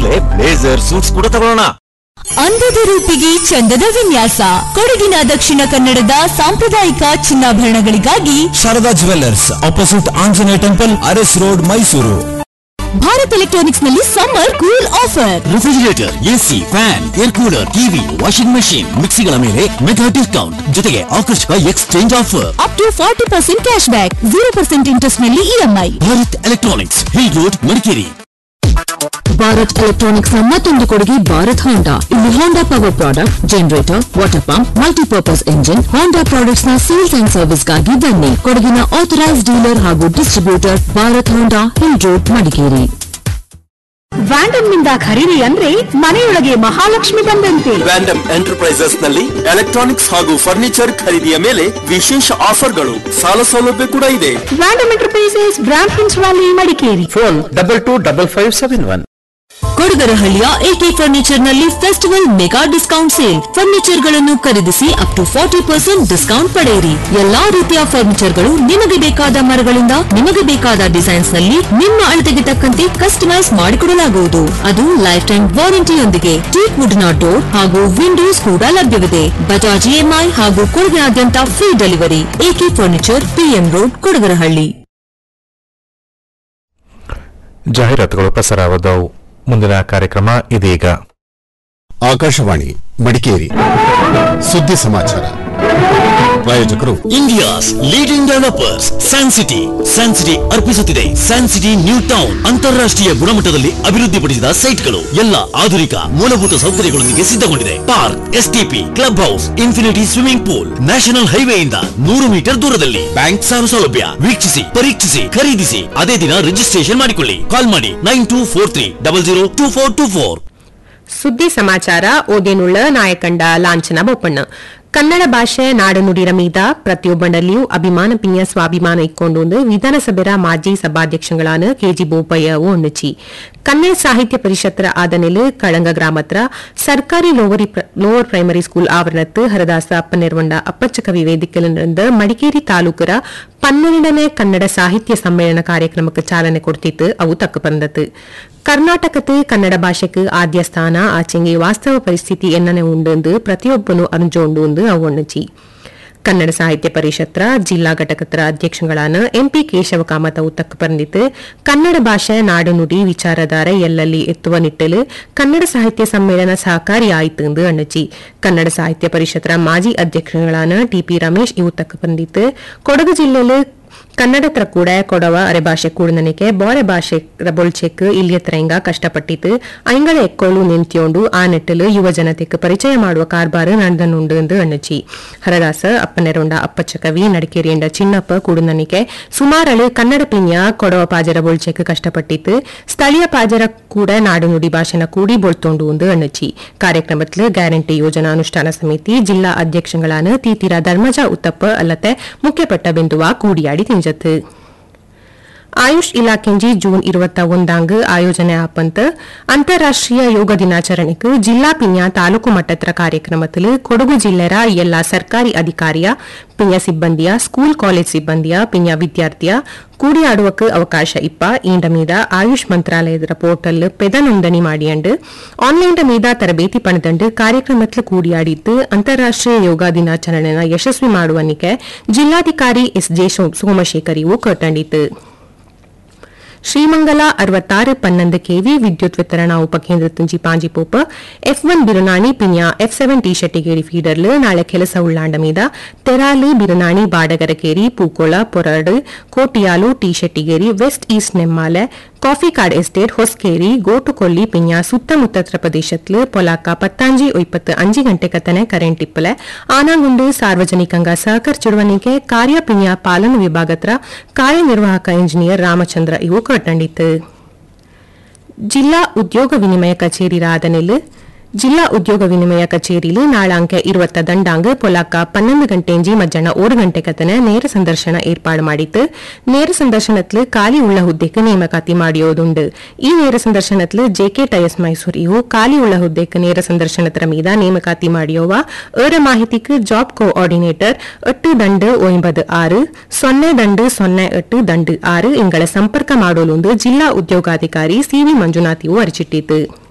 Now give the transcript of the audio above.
ಕೂಡಲೇ blazer suits ಕೂಡ ತಗೊಳ್ಳೋಣ ಅಂದದ ರೂಪಿಗೆ ಚಂದದ ವಿನ್ಯಾಸ ಕೊಡಗಿನ ದಕ್ಷಿಣ ಕನ್ನಡದ ಸಾಂಪ್ರದಾಯಿಕ ಚಿನ್ನಾಭರಣಗಳಿಗಾಗಿ Sharada jewellers opposite Anjaneya temple Aras road Mysuru Bharat electronics ನಲ್ಲಿ summer cool offer refrigerator AC fan air cooler TV washing machine ಮಿಕ್ಸಿಗಳ ಮೇಲೆ ಮೆಗಾ ಡಿಸ್ಕೌಂಟ್ ಜೊತೆಗೆ ಆಕರ್ಷಕ exchange offer up to forty percent cash back zero percent interest ನಲ್ಲಿ EMI Bharat electronics hill road Madikeri Bharat electronics ನ ಮತ್ತೊಂದು ಕೊಡುಗೆ Bharat Honda ಇಲ್ಲಿ Honda power product generator water pump multipurpose engine Honda products ನ ಸೇಲ್ಸ್ ಅಂಡ್ ಸರ್ವಿಸ್ ಗಾಗಿ ಬನ್ನಿ ಕೊಡಗಿನ ಆಥರೈಸ್ ಡೀಲರ್ ಹಾಗೂ distributor Bharat Honda hill road Madikeri Vandam ನಿಂದ ಖರೀದಿ ಅಂದ್ರೆ ಮನೆಯೊಳಗೆ ಮಹಾಲಕ್ಷ್ಮಿ ಬಂದಂತೆ ವ್ಯಾಂಡಮ್ ಎಂಟರ್ಪ್ರೈಸಸ್ ನಲ್ಲಿ ಎಲೆಕ್ಟ್ರಾನಿಕ್ಸ್ ಹಾಗೂ ಫರ್ನಿಚರ್ ಖರೀದಿಯ ಮೇಲೆ ವಿಶೇಷ ಆಫರ್ಗಳು ಸಾಲ ಸೌಲಭ್ಯ ಕೂಡ ಇದೆ ವ್ಯಾಂಡಮ್ ಎಂಟರ್ಪ್ರೈಸಸ್ ಬ್ರಾಂಡ್ ಹಿನ್ಸ್ valley Madikeri phone double two double five seven one ಕೊಡಗರಹಳ್ಳಿಯ ಎಕೆ ಫರ್ನಿಚರ್ ನಲ್ಲಿ festival mega discount sale furniture ಗಳನ್ನು ಖರೀದಿಸಿ up to forty percent discount ಪಡೆಯಿರಿ ಎಲ್ಲಾ ರೀತಿಯ ಫರ್ನಿಚರ್ ಗಳು ನಿಮಗೆ ಬೇಕಾದ ಮರಗಳಿಂದ ನಿಮಗೆ ಬೇಕಾದ ಡಿಸೈನ್ಸ್ ನಲ್ಲಿ ನಿಮ್ಮ ಅಳತೆಗೆ ತಕ್ಕಂತೆ ಕಸ್ಟಮೈಸ್ ಮಾಡಿಕೊಡಲಾಗುವುದು ಅದು ಲೈಫ್ ಟೈಮ್ ವಾರಂಟಿಯೊಂದಿಗೆ ಟೀಕ್ ವುಡ್ನ ಡೋರ್ ಹಾಗೂ ವಿಂಡೋಸ್ ಕೂಡ ಲಭ್ಯವಿದೆ ಬಜಾಜ್ ಇಎಂಐ ಹಾಗೂ ಕೊಡಗಿನಾದ್ಯಂತ free delivery AK furniture PM road Kodagarahalli ಜಾಹೀರಾತುಗಳು ಪ್ರಸಾರವಾದವು ಮುಂದಿನ ಕಾರ್ಯಕ್ರಮ ಇದೀಗ ಆಕಾಶವಾಣಿ ಮಡಿಕೇರಿ ಸುದ್ದಿ ಸಮಾಚಾರ ಪ್ರಾಯೋಜಕರು India's leading developers San City San City ಅರ್ಪಿಸುತ್ತಿದೆ ಸ್ಯಾನ್ ಸಿಟಿ ನ್ಯೂ ಟೌನ್ ಅಂತಾರಾಷ್ಟ್ರೀಯ ಗುಣಮಟ್ಟದಲ್ಲಿ ಅಭಿವೃದ್ಧಿಪಡಿಸಿದ ಸೈಟ್ಗಳು ಎಲ್ಲ ಆಧುನಿಕ ಮೂಲಭೂತ ಸೌಕರ್ಯಗಳೊಂದಿಗೆ ಸಿದ್ಧಗೊಂಡಿದೆ park STP club house infinity swimming pool national ಹೈವೇಯಿಂದ ನೂರು ಮೀಟರ್ ದೂರದಲ್ಲಿ ಬ್ಯಾಂಕ್ ಸಾಲ ಸೌಲಭ್ಯ ವೀಕ್ಷಿಸಿ ಪರೀಕ್ಷಿಸಿ ಖರೀದಿಸಿ ಅದೇ ದಿನ ರಿಜಿಸ್ಟ್ರೇಷನ್ ಮಾಡಿಕೊಳ್ಳಿ ಕಾಲ್ ಮಾಡಿ nine two four three double zero two four two four ಸುದ್ದಿ ಸಮಾಚಾರ ಓದೇನುಳ್ಳ ನಾಯಕಂಡ ಲಾಂಛನ ಬೋಪಣ್ಣ ಕನ್ನಡ ಭಾಷೆ ನಾಡುನುಡಿರ ಮೀದ ಪ್ರತಿಯೊಬ್ಬನಲ್ಲಿಯೂ ಅಭಿಮಾನ ಪಿಂಯ ಸ್ವಾಭಿಮಾನ ಇಕ್ಕೊಂಡು ವಿಧಾನಸಭೆರ ಮಾಜಿ ಸಭಾಧ್ಯಕ್ಷಗಳಾன ಕೆಜಿ ಬೋಪಯ್ಯ ಒಣ್ಣುಚಿ ಕನ್ನಡ ಸಾಹಿತ್ಯ ಪರಿಷತ್ತರ ಆದನೆಲು ಕಳಂಗ ಗ್ರಾಮತ್ರ ಸರ್ಕಾರಿ ಲೋವರಿ ಪ್ರ- ಲೋವರ್ ಪ್ರೈಮರಿ ಸ್ಕೂಲ್ ಆವರಣತ್ತು ಹರದಾಸ ಅಪ್ಪನೆರ್ವಂಡ ಅಪ್ಪಚ್ಚಕವಿ ವೇದಿಕೆಯಲ್ಲಿಂದ ಮಡಿಕೇರಿ ತಾಲೂಕರ ಪನ್ನೆರಡನೇ ಕನ್ನಡ ಸಾಹಿತ್ಯ ಸಮ್ಮೇಳನ ಕಾರ್ಯಕ್ರಮಕ್ಕೆ ಚಾಲನೆ ಕೊಡ್ತಿತ್ತು ಅವು ತಕ್ಕ ಬಂದತ್ತು ಕರ್ನಾಟಕத்து ಕನ್ನಡ ಭಾಷೆக்கு ಆದ್ಯ ಸ್ಥಾನ ಆಚೆಂಗೆ ವಾಸ್ತವ ಪರಿಸ್ಥಿತಿ ಎನ್ನನೆ ಉಂಡು ಪ್ರತಿಯೊಬ್ಬನು ಅನುಜೋಂಡು ಅವಣ್ಣಚಿ ಕನ್ನಡ ಸಾಹಿತ್ಯ ಪರಿಷತ್ತರ ಜಿಲ್ಲಾ ಘಟಕತರ ಅಧ್ಯಕ್ಷಗಳಾನ ಎಂಪಿ ಕೇಶವ ಕಾಮತ್ ಅವು ತಕ್ಕ ಬಂದಿತ್ತು ಕನ್ನಡ ಭಾಷೆ ನಾಡುನುಡಿ ವಿಚಾರಧಾರ ಎಲ್ಲಲ್ಲಿ ಎತ್ತುವ ನಿಟ್ಟಲು ಕನ್ನಡ ಸಾಹಿತ್ಯ ಸಮ್ಮೇಳನ ಸಹಕಾರಿ ಆಯಿತು ಎಂದು ಅಣ್ಣಚಿ ಕನ್ನಡ ಸಾಹಿತ್ಯ ಪರಿಷತ್ತರ ಮಾಜಿ ಅಧ್ಯಕ್ಷಗಳಾನ ಟಿಪಿ ರಮೇಶ್ ಇವು ತಕ್ಕ ಬಂದಿತ್ತು ಕೊಡಗು ಜಿಲ್ಲೆಯಲ್ಲಿ ಕನ್ನಡತ್ರ ಕೂಡ ಕೊಡವ ಅರೆ ಭಾಷೆ ಕೂಡನನಿಕೆ ಬೋರೆ ಭಾಷೆ ರಬೊಳ್ಚೆಕ್ ಇಲ್ಲಿಯತ್ರ ಹಿಂಗ ಕಷ್ಟಪಟ್ಟಿತ್ತು ಐಂಗಳ ಎಕ್ಕೊಳ್ಳು ನಿಂತ್ಯೋಂಡು ಆ ನೆಟ್ಟಲು ಯುವ ಜನತೆಗೆ ಪರಿಚಯ ಮಾಡುವ ಕಾರ್ಬಾರ ನಡೆದನುಂಡು ಎಂದು ಅಣ್ಣಚಿ ಹರದಾಸ ಅಪ್ಪನೆರೊಂಡ ಅಪ್ಪಚ್ಚ ಕವಿ ನಡಿಕೇರಿಯಂಡ ಚಿನ್ನಪ್ಪ ಕೂಡನನಿಕೆ ಸುಮಾರಳು ಕನ್ನಡ ಪಿನ್ಯ ಕೊಡವ ಪಾಜರ ಬೊಳ್ಚೆಕ್ ಕಷ್ಟಪಟ್ಟಿತ್ತು ಸ್ಥಳೀಯ ಪಾಜರ ಕೂಡ ನಾಡುನುಡಿ ಭಾಷೆನ ಕೂಡಿ ಬೊಳ್ತೊಂಡು ಎಂದು ಅಣ್ಣಚಿ ಕಾರ್ಯಕ್ರಮത്തിൽ ಗ್ಯಾರಂಟಿ ಯೋಜನಾ ಅನುಷ್ಠಾನ ಸಮಿತಿ ಜಿಲ್ಲಾ ಅಧ್ಯಕ್ಷಗಳಾன ತೀತಿರ ಧರ್ಮಜ ಉತ್ತಪ್ಪ ಅಲ್ಲದೆ ಮುಖ್ಯಪಟ್ಟ ಬಿಂದುವ ಕೂಡಿಯಾಡಿ ತಿಂಜತ್ತು ಆಯುಷ್ ಇಲಾಖೆಂಜಿ ಜೂನ್ ಇರುವತ್ತ ಒಂದಾಂಗ್ ಆಯೋಜನೆ ಆಪಂತ ಅಂತಾರಾಷ್ಟ್ರೀಯ ಯೋಗ ದಿನಾಚರಣೆಗೆ ಜಿಲ್ಲಾ ಪಿನ್ಯ ತಾಲೂಕು ಮಟ್ಟತ್ರ ಕಾರ್ಯಕ್ರಮത്തിൽ ಕೊಡಗು ಜಿಲ್ಲೆರ ಎಲ್ಲ ಸರ್ಕಾರಿ ಅಧಿಕಾರಿಯ ಪಿನ್ಯ ಸಿಬ್ಬಂದಿಯ ಸ್ಕೂಲ್ ಕಾಲೇಜ್ ಸಿಬ್ಬಂದಿಯ ಪಿನ್ಯ ವಿದ್ಯಾರ್ಥಿಯ ಕೂಡಿಯಾಡುವಕ್ಕೆ ಅವಕಾಶ ಇಪ್ಪ ಈಂಡ ಮೀದ ಆಯುಷ್ ಮಂತ್ರಾಲಯದ ಪೋರ್ಟಲ್ ಪೆದ ನೋಂದಣಿ ಮಾಡಿಯಂಡು ಆನ್ಲೈನ್ ಮೀದ ತರಬೇತಿ ಪಡೆದಂಡು ಕಾರ್ಯಕ್ರಮത്തിൽ ಕೂಡಿಯಾಡಿದ್ದು ಅಂತಾರಾಷ್ಟ್ರೀಯ ಯೋಗ ದಿನಾಚರಣೆನ ಯಶಸ್ವಿ ಮಾಡುವನಿಕೆ ಜಿಲ್ಲಾಧಿಕಾರಿ ಎಸ್ ಜೆ ಸೋಮಶೇಖರ್ ಇವು ಕಟ್ಟಂಡಿತು ಶ್ರೀಮಂಗಲ ಅರವತ್ತಾರು ಪನ್ನೊಂದು ಕೆವಿ ವಿದ್ಯುತ್ ವಿತರಣಾ ಉಪಕೇಂದ್ರ ತುಂಜಿ ಪಾಂಜಿಪೋಪ ಎಫ್ ಒನ್ ಬಿರುನಾಣಿ ಪಿನ್ಯ ಎಫ್ ಸೆವೆನ್ ಟಿ ಶೆಟ್ಟಿಗೇರಿ ಫೀಡರ್ಲು ನಾಳೆ ಕೆಲಸ ಉಳ್ಳಾಂಡ ಮೀದ ತೆರಾಲು ಬಿರುನಾಣಿ ಬಾಡಗರಕೇರಿ ಪೂಕೋಳ ಪೊರಡು ಕೋಟಿಯಾಲು T Shettigeri west east Nemmale ಕಾಫಿಕಾಡ್ ಎಸ್ಟೇಟ್ ಹೊಸ್ಕೇರಿ ಗೋಟುಕೊಲ್ಲಿ ಪಿನ್ಯ ಸುತ್ತಮುತ್ತತ್ರ ಪ್ರದೇಶತ್ಲು ಪೊಲಾಕ ಪತ್ತಾಂಜಿ ಒಯ್ಪತ್ತು ಅಂಜಿ ಗಂಟೆ ಕತ್ತನೆ ಕರೆಂಟ್ ಇಪ್ಪಲೆ ಆನಾಗುಂಡು ಸಾರ್ವಜನಿಕಂಗ ಸಹಕರಿಸಿರುವನಿಗೆ ಕಾರ್ಯ ಪಿನ್ಯ ಪಾಲನಾ ವಿಭಾಗತ್ರ ಕಾರ್ಯನಿರ್ವಾಹಕ ಇಂಜಿನಿಯರ್ ರಾಮಚಂದ್ರ ಇವು ಕಟ್ಟಂಡಿತು ಜಿಲ್ಲಾ ಉದ್ಯೋಗ ವಿನಿಮಯ ಕಚೇರಿ ರಾದನೆಲ್ ಜಿಲ್ಲಾ ಉದ್ಯೋಗ ವಿನಿಮಯ ಕಚೇರಿಲು ನಾಳಾಂಕ ಇರುವತ್ತ ದಂಡಾಂಗ್ ಪೊಲಾಕ ಪನ್ನೊಂದು ಗಂಟೆಂಜಿ ಮಧ್ಯಾಹ್ನ ಓರು ಗಂಟೆ ಕತನೆ ನೇರ ಸಂದರ್ಶನ ಏರ್ಪಾಡು ಮಾಡಿತ್ತು ನೇರ ಸಂದರ್ಶನತ್ಲು ಖಾಲಿ ಉಳ್ಳ ಹುದ್ದೆಗೆ ನೇಮಕಾತಿ ಮಾಡಿಯೋದುಂಡು ಈ ನೇರ ಸಂದರ್ಶನತ್ಲು ಜೆಕೆ ಟಯಸ್ ಮೈಸೂರು ಇವು ಖಾಲಿ ಉಳ್ಳ ಹುದ್ದೆಗೆ ನೇರ ಸಂದರ್ಶನತ್ರ ಮೀದ ನೇಮಕಾತಿ ಮಾಡಿಯೋವ ಏರ ಮಾಹಿತಿக்கு ಜಾಬ್ ಕೋಆರ್ಡಿನೇಟರ್ ಎಟ್ಟು ದಂಡು ಒಂಬದು ಆರು ಸೊನ್ನೆ ದಂಡು ಸೊನ್ನೆ ಎಟ್ಟು ದಂಡು ಆರು ಇಂಗಳ ಸಂಪರ್ಕ ಮಾಡೋಲೊಂದು ಜಿಲ್ಲಾ ಉದ್ಯೋಗಾಧಿಕಾರಿ ಸಿವಿ ಮಂಜುನಾಥ್ ಇವು ಅರಿಚಿಟ್ಟಿತು